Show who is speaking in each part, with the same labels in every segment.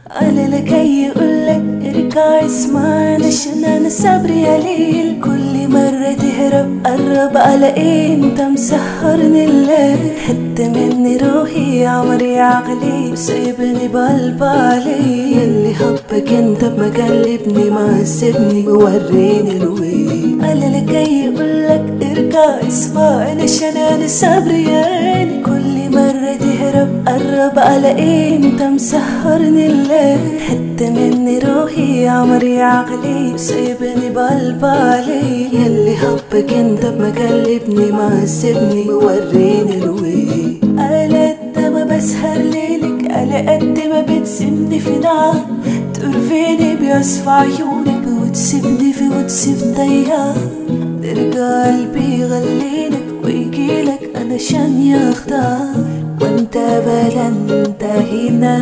Speaker 1: على لكي يقولك ارجع اسمعنا عشان انا صبري قليل كل مرة تهرب قرب على ايه انت مسهرني الليل حتة مني روحي يا عمر يا عقلي وسايبني بقلب علي اللي حبك انت بمقلبني معذبني موريني الويل على لكي يقولك ارجع اسمعنا عشان انا صبري يعني كل مرة تهرب قرب على ايه انت مسهرني الليل حتة مني روحي يا عمر يا عقلي وسايبني بقلب علي يلي حبك انت بمقلبني معذبني موريني الويل على قد ما بسهر ليلك على قد ما بتسيبني في نار تقرفيني بيصفى عيونك وتسيبني في وتسيب ضياع ترجع قلبي يغليلك ويجيلك انا شان يختار وانت بلا انت هنا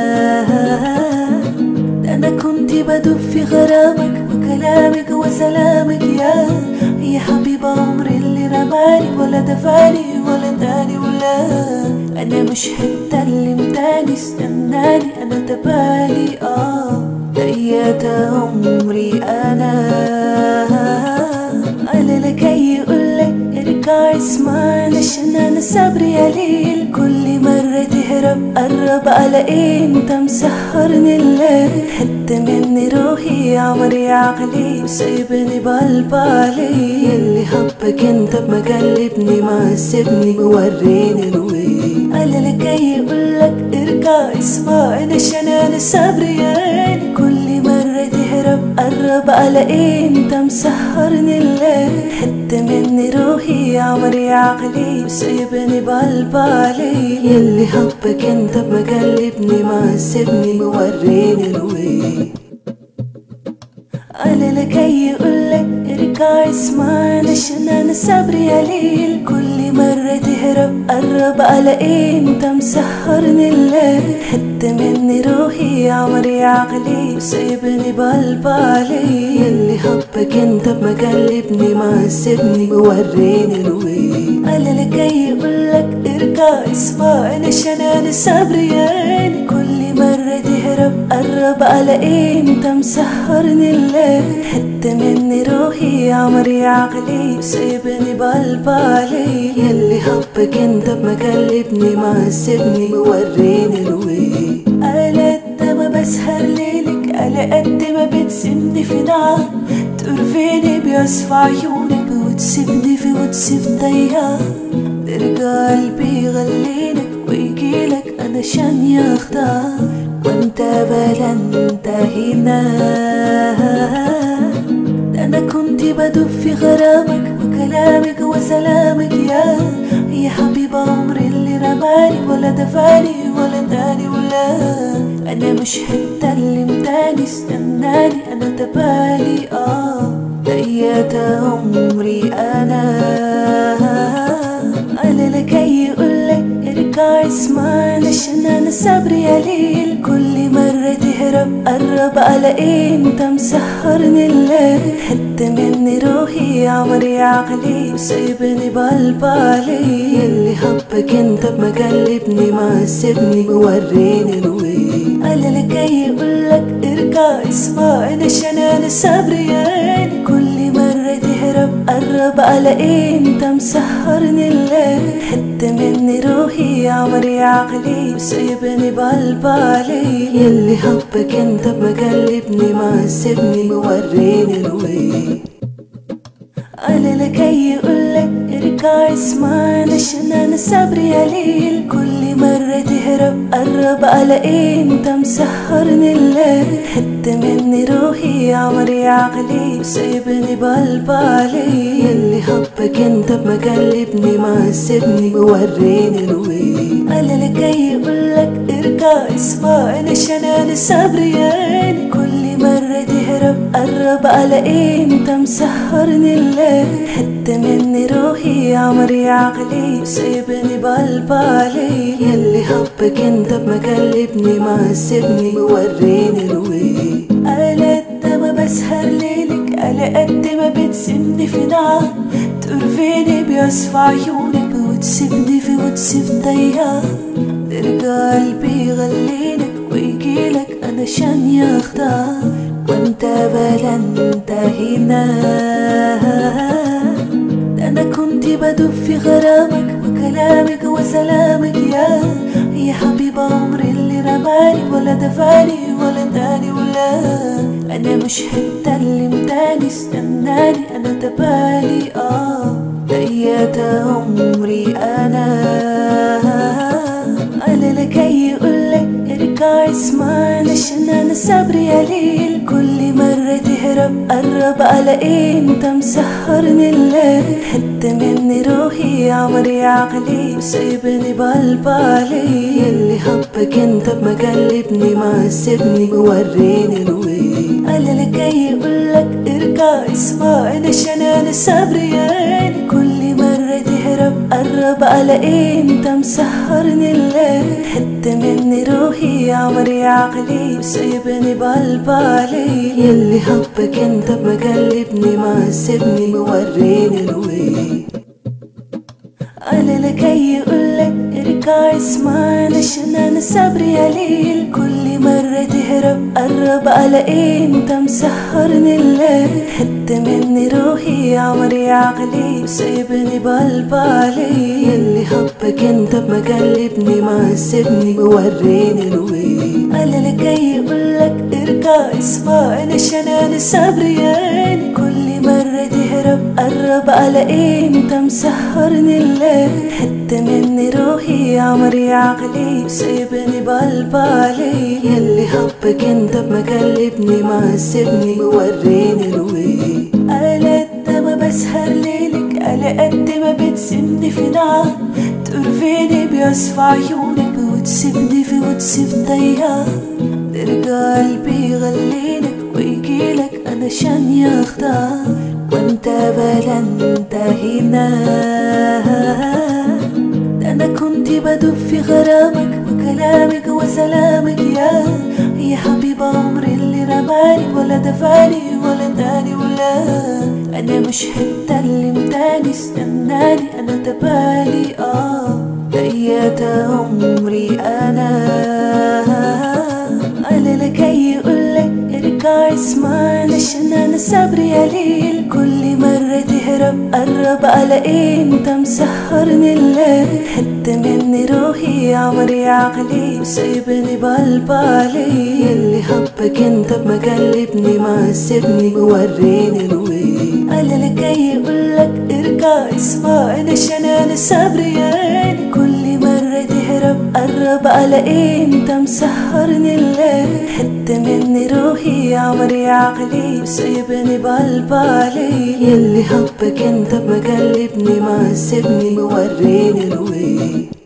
Speaker 1: ده انا كنت بدب في غرامك وكلامك وسلامك يا يا حبيب عمري اللي رماني ولا دفاني ولا تاني ولا انا مش حتى اللي متاني استناني انا تبالي اه ضيعت عمري انا على لكي يقولك ارجع اسمعنا عشان انا صبري قليل كل مرة تهرب قرب على ايه انت مسهرني الليل حتة مني روحي يا عمر يا عقلي وسايبني بقلب علي اللي حبك انت بمقلبني معذبني موريني الويل على لكي يقولك ارجع اسمعنا عشان انا صبري يعني كل مرة تهرب قرب على ايه انت مسهرني الليل حتة مني روحي يا عمر يا عقلي وسايبني بقلب علي يلي حبك انت بمقلبني معذبني موريني الويل على لكي يقولك ارجع اسمعنا عشان انا صبري قليل كل مرة تهرب قرب على ايه انت مسهرني الليل حتة مني روحي يا عمر يا عقلي وسايبني بقلب علي يلي حبك انت بمقلبني معذبني موريني الويل على لكي يقولك ارجع اسمعنا عشان انا صبري يعني كل مرة تهرب قرب على ايه انت مسهرني الليل حتة مني روحي يا عمر يا عقلي وسايبني بقلب علي يلي حبك انت بمقلبني معذبني موريني الويل على قد ما بسهر ليلك على قد ما بتسيبني في نار تقرفيني بيصفى عيونك وتسيبني في وتسيب ضياع ترجع قلبي يغليلك ويجيلك انا شان يختار وانت بلا انت هنا ده انا كنت بدب في غرامك وكلامك وسلامك يا يا حبيب عمري اللي رماني ولا دفاني ولا تاني ولا انا مش حتى اللي متاني استناني انا تبالي اه ضيعت عمري انا على لكي يقولك ارجع اسمعنا عشان انا صبري قليل كل مرة تهرب قرب على ايه انت مسهرني الليل حتة مني روحي يا عمر يا عقلي وسايبني بقلب علي اللي حبك انت بمقلبني معذبني موريني الويل على لكي يقولك ارجع اسمعنا عشان انا صبري يعني كل مرة تهرب قرب على ايه انت مسهرني الليل حتة مني روحي يا عمر يا عقلي وسايبني بقلب علي يلي حبك انت بمقلبني معذبني موريني الويل على لكي يقولك ارجع اسمعنا عشان انا صبري قليل كل مرة تهرب قرب على ايه انت مسهرني الليل حتة مني روحي يا عمر يا عقلي وسايبني بقلب علي يلي حبك انت بمقلبني معذبني موريني الويل على لكي يقولك ارجع اسمعنا عشان انا صبري يعني كل مرة تهرب قرب على ايه انت مسهرني الليل حتة مني روحي يا عمر يا عقلي وسايبني بقلب علي يلي حبك انت بمقلبني معذبني موريني الويل على قد ما بسهر ليلك على قد ما بتسيبني في نار تقرفيني بيصفى عيونك وتسيبني في وتسيب ضياع ترجع قلبي يغليلك ويجيلك انا علشان يختار وانت بلا انت هنا ده انا كنت بدب في غرامك وكلامك وسلامك يا يا حبيب عمري اللي رماني ولا دفاني ولا تاني ولا انا مش هتكلم تاني استناني انا تبالي اه ضيعت عمري انا انا لكي يقولك ارجع اسمعني عشان انا صبري قليل كل مرة تهرب قرب على ايه انت مسهرني الليل حتى مني روحي عمري عقلي وسايبني بقلب علي اللي حبك انت بمقلبني ما سيبني موريني الوين انا لكي يقولك ارجع اسمعني عشان انا صبري قليل كل مرة تهرب قرب على ايه انت مسهرني الليل حتى مني روحي عمري عقلي وسايبني بقلب علي يلي حبك انت بمقلبني ما سيبني موريني الوين انا لكي يقولك ارجع اسمعني عشان انا صبري قليل كل مرة تهرب قرب على ايه انت مسهرني الليل حتى مني روحي عمري عقلي وسايبني بقلب علي يلي حبك انت بمقلبني ما سيبني موريني الوين انا لكي يقولك ارجع اسمعني عشان انا صبري قليل كل مرة تهرب قرب على ايه انت مسهرني الليل حتى مني روحي عمري عقلي وسايبني بقلب علي يلي حبك انت بمقلبني ما سيبني موريني الوين على قد ما بسهر ليلك على قد ما بتسيبني في نار تقرفيني بيصفى عيونك وتسيبني في وتسيب ضيار ترجع قلبي يغليلك ويجيلك انا شان يختار وانت بلا انت هنا ده انا كنت بدب في غرامك وكلامك وسلامك يا يا حبيب عمري اللي رماني ولا دفاني ولا تاني ولا انا مش هتكلم تاني استناني انا تبالي اه ضيعت عمري انا انا لكي يقولك ارجع اسمعني عشان انا صبري قليل كل مرة تهرب قرب على ايه انت مسهرني الليل حتى مني روحي عمري عقلي وسايبني بقلب علي يلي حبك انت بمقلبني ما سيبني موريني الوين انا لكي يقولك ارجع اسمعني عشان انا صبري قليل كل مرة تهرب قرب على ايه انت مسهرني الليل حتى مني روحي عمري عقلي وسايبني بقلب علي يلي حبك انت بمقلبني ما سيبني موريني الوين